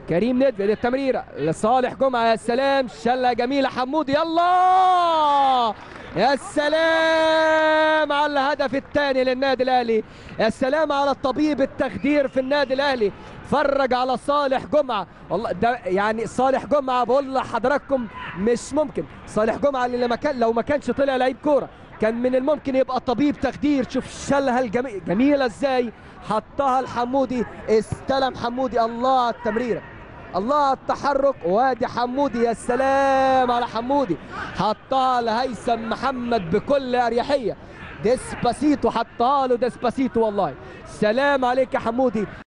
كريم ندفد التمريره لصالح جمعه يا سلام شله جميله حمودي يلا يا سلام على الهدف الثاني للنادي الاهلي يا سلام على الطبيب التخدير في النادي الاهلي فرج على صالح جمعه والله ده يعني صالح جمعه بقول لحضراتكم مش ممكن صالح جمعه اللي لما كان لو ما كانش طلع لعيب كوره كان من الممكن يبقى طبيب تخدير شوف شالها الجميل جميله ازاي حطها الحمودي استلم حمودي الله على التمريره الله على التحرك وادي حمودي يا سلام على حمودي حطها لهيثم محمد بكل اريحيه ديسباسيتو حطها له ديسباسيتو والله سلام عليك يا حمودي